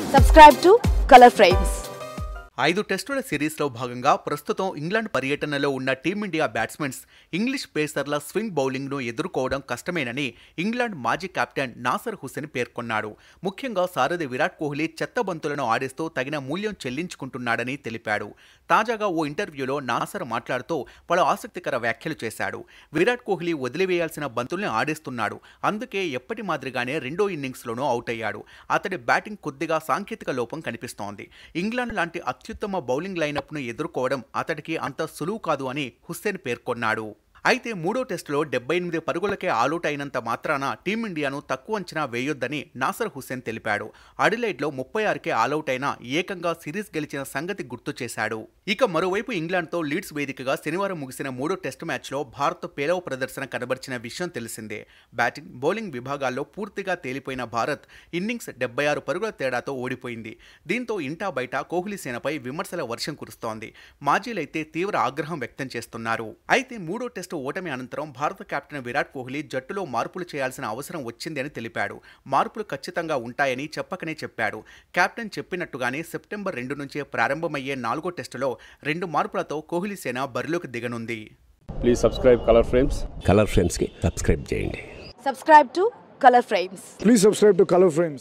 Subscribe to Color Frames. ఐదు టెస్టుల సిరీస్లో భాగంగా ప్రస్తుతం ఇంగ్లాండ్ పర్యటనలో ఉన్న టీమిండియా బ్యాట్స్మెన్స్ ఇంగ్లీష్ పేసర్ల స్వింగ్ బౌలింగ్ను ఎదుర్కోవడం కష్టమేనని ఇంగ్లాండ్ మాజీ కెప్టెన్ నాసర్ హుసేన్ పేర్కొన్నాడు ముఖ్యంగా సారథి విరాట్ కోహ్లీ చెత్త బంతులను ఆడిస్తూ తగిన మూల్యం చెల్లించుకుంటున్నాడని తెలిపాడు తాజాగా ఓ ఇంటర్వ్యూలో నాసర్ మాట్లాడుతూ పలు ఆసక్తికర వ్యాఖ్యలు చేశాడు విరాట్ కోహ్లీ వదిలివేయాల్సిన బంతుల్ని ఆడిస్తున్నాడు అందుకే ఎప్పటి మాదిరిగానే రెండో ఇన్నింగ్స్లోనూ అవుట్ అయ్యాడు అతడి బ్యాటింగ్ కొద్దిగా సాంకేతిక లోపం కనిపిస్తోంది ఇంగ్లాండ్ లాంటి అత్యుత్తమ బౌలింగ్ లైనప్ను ఎదుర్కోవడం అతడికి అంత సులువు కాదు అని హుస్సేన్ పేర్కొన్నాడు అయితే మూడో టెస్టులో డెబ్బై ఎనిమిది పరుగులకే ఆలౌట్ అయినంత మాత్రాన టీమిండియాను తక్కువ అంచనా వేయొద్దని నాసర్ హుస్సేన్ తెలిపాడు అడిలైడ్లో ముప్పై ఆరుకే ఆలౌట్ అయినా ఏకంగా సిరీస్ గెలిచిన సంగతి గుర్తు చేశాడు ఇక మరోవైపు ఇంగ్లాండ్తో లీడ్స్ వేదికగా శనివారం ముగిసిన మూడో టెస్టు మ్యాచ్లో భారత్ పేలవ ప్రదర్శన కనబరిచిన విషయం తెలిసిందే బ్యాటింగ్ బౌలింగ్ విభాగాల్లో పూర్తిగా తేలిపోయిన భారత్ ఇన్నింగ్స్ డెబ్బై ఆరు పరుగుల తేడాతో ఓడిపోయింది దీంతో ఇంటా బయట కోహ్లీ సేనపై విమర్శల వర్షం కురుస్తోంది మాజీలైతే తీవ్ర ఆగ్రహం వ్యక్తం చేస్తున్నారు అయితే మూడో టెస్టు ఓటమి అనంతరం భారత కెప్టెన్ విరాట్ కోహ్లీ జట్టులో మార్పులు చేయాల్సిన అవసరం వచ్చింది అని తెలిపాడు మార్పులు ఖచ్చితంగా ఉంటాయని చెప్పకనే చెప్పాడు కెప్టెన్ చెప్పినట్టుగానే సెప్టెంబర్ రెండు నుంచే ప్రారంభమయ్యే నాలుగో టెస్టులో రెండు మార్పులతో కోహ్లీ సేన బరిలోకి దిగనుంది please subscribe colour frames colour ఫ్రేమ్స్కి సబ్స్క్రైబ్ చేయండి Subscribe to Color Frames. Please subscribe to Color Frames.